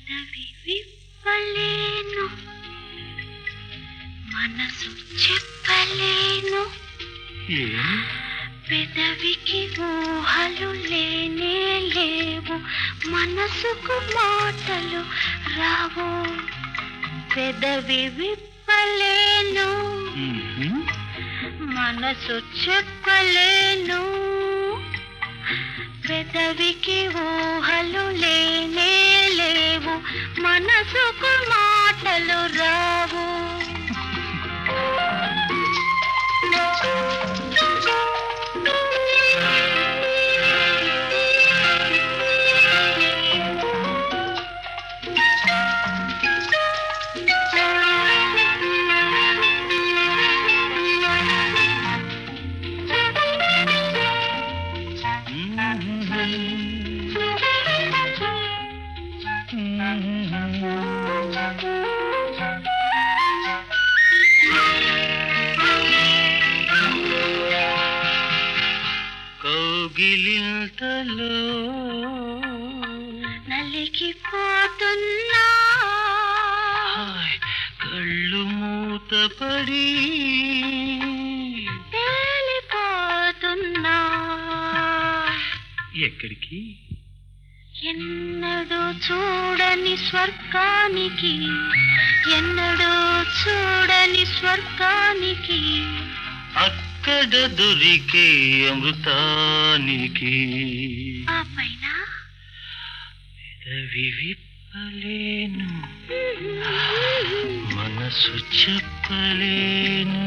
పెదవి విప్పలేను మనసు చెప్పలేను ఏం పెదవికి ఊహలు లేనే లేవు మనసుకు మాటలు రావు పెదవి విప్పలేను మ్మ్. మనసు చెప్పలేను పెదవికి ఊహలు లేనే లేవు మనసుకు మాటలు రావు కౌగిలింతలో నలిగిపోతున్నా హాయ్, కళ్ళు మూతపడి తేలిపోతున్నా ఎక్కడికి ఎన్నడూ చూడని స్వర్గానికి ఎన్నడూ చూడని స్వర్గానికి అక్కడ దొరికే అమృతానికి ఆ పైన పెదవి విప్పలేను మనసు చెప్పలేను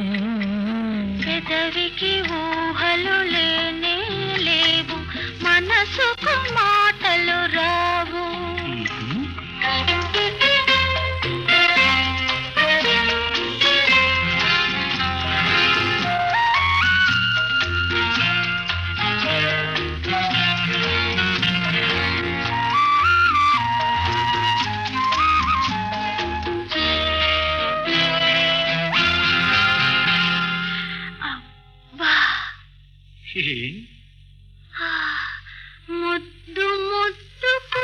పెదవికి ఊహలు లేనే లేవు మనసుకు మాటలు రావు మ్మ్. అబ్బా ఏం? ఆ, ముద్దు ముద్దుకు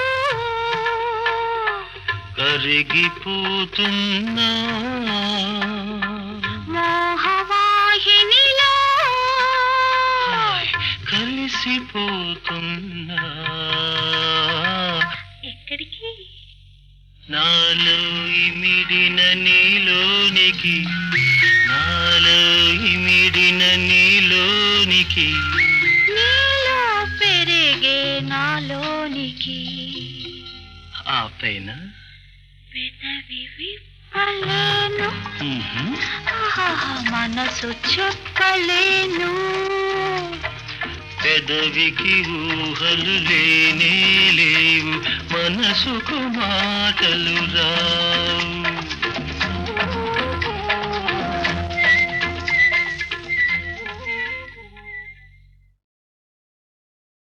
కరిగిపోతున్నా మోహవాహినిలో హాయ్, కలిసిపోతున్నా ఎక్కడికి నాలో ఇమిడిన నీలోనికి నాలో ఇమిడిన నీలోనికి నీలో పెరిగే నాలోనికి ఆ పైన పెదవి విప్పలేను మ్మ్. ఆహాహా, మనసు చెప్పలేను పెదవికి ఊహలు లేనే లేవు మనసుకు మాటలు రావు